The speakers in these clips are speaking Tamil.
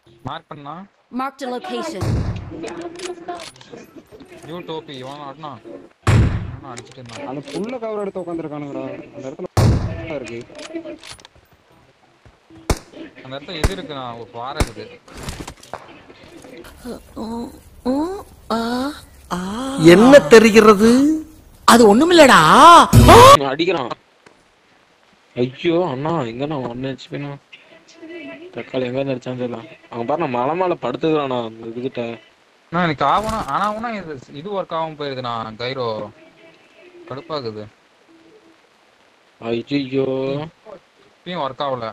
மார்க் பண்ணா Marked a location. யூ டோப்பி இவன் ஆடினா அவனும் அடிச்சிட்டு இருந்தான் அந்த புல்ல கவர் எடுத்து உட்காந்துருக்கானுங்கடா அந்த இடத்துல இருக்கு அந்த இடத்துல எது இருக்குண்ணா ஒரு பாறை இருக்குது என்ன தெரிகிறது அது ஒண்ணுமில்லடா இவன் அடிக்கிறான் ஐயோ அண்ணா எங்கண்ணா ஒன்னு ஹெச்பினா தக்காளி எங்க இருந்து அடிச்சான்னு தெரியல அவன் பாரு மலை மேல படுத்துக்கிறானா அந்த இதுகிட்ட அண்ணா எனக்கு ஆகணும் ஆனா உனா இது இது ஒர்க் ஆகாம போயிருதுண்ணா கைரோ கடுப்பாகுது ஐயோ இப்பயும் ஒர்க் ஆகல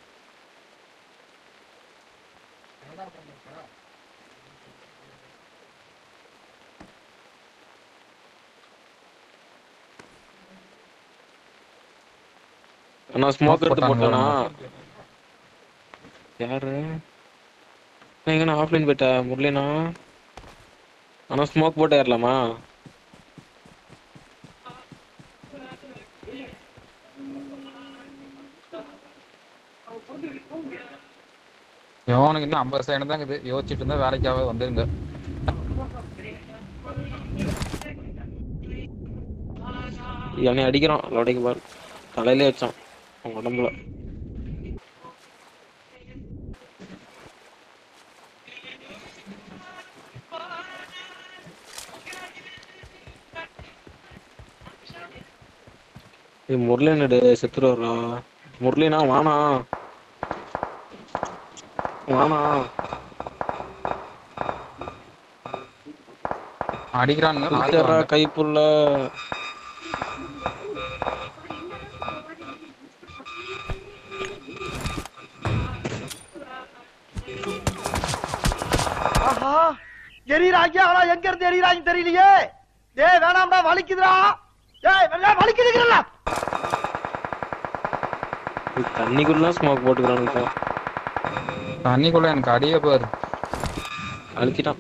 அண்ணா ஸ்மோக் எடுத்து போட்டாங்களா? போட்டானா யாரு நான் எங்கண்ணா ஆஃப்லைன் போயிட்ட முரளினா அண்ணா ஸ்மோக் போட்டு ஏறலாமா இவனுக்கு இன்னும் ஐம்பது செகண்ட் தான் இருக்குது யோசிச்சுட்டு இருந்தா வேலைக்காக வந்துருங்க என்னை அடிக்கிறான் லோடைக்கு பாரு தலையிலே வச்சான் அவன் உடம்புல ஏய் முரளினடு செத்துரு வர்றா முரளினா வானா வானா அடிக்கிறானுங்க நாளைக்கு குத்துறா வாங்க. கைப்புள்ள ஆஹா எரியறாங்க ஆனா எங்க இருந்து எரியறாங்க தெரியலையே டேய் வேணாம்டா வலிக்குதுடா டேய் வெள்ள வலிக்குதுங்கறல தண்ணிக்குள்ள ஸ்மோக் போட்டுக்கிறானுங்க இப்போ. தண்ணிக்குள்ள எனக்கு அடியே பாரு அழுத்திட்டான்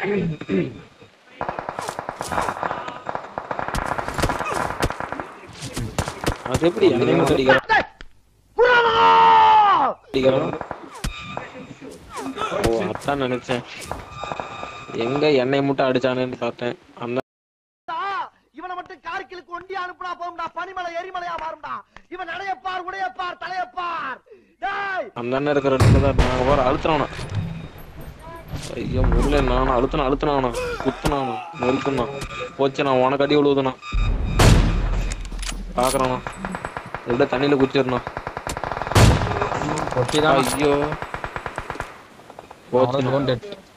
அது எப்படி என்னைய மட்டும் அடிக்கிறான் டேய் புறானா அடிக்கிறான் ஓ அதான் நினைச்சேன் எங்க என்னை மட்டும் அடிச்சானேன்னு பார்த்தேன் அந்த இவனை மட்டும் கார்கிலுக்கு ஒண்டி அனுப்புனா போகும்டா பனிமலை எரிமலையா மாறும்டா இவன் நடையப்பார் உடையப்பார் தலையப்பார் டேய் அந்த அண்ணன் இருக்கிற இடத்துல தான் நாங்க போற அழுத்துறானா ஐயோ முருளே நானும் அழுத்தணும் அழுத்தினானா குத்துனானா நெருக்குனா போச்சு நான் உனக்கு அடி விழுவுதுண்ணா பாக்குறானா எப்படியா தண்ணியில குச்சிடணும் ஒட்டி தான் ஐயோ போச்சு அவ்வளோ டெட்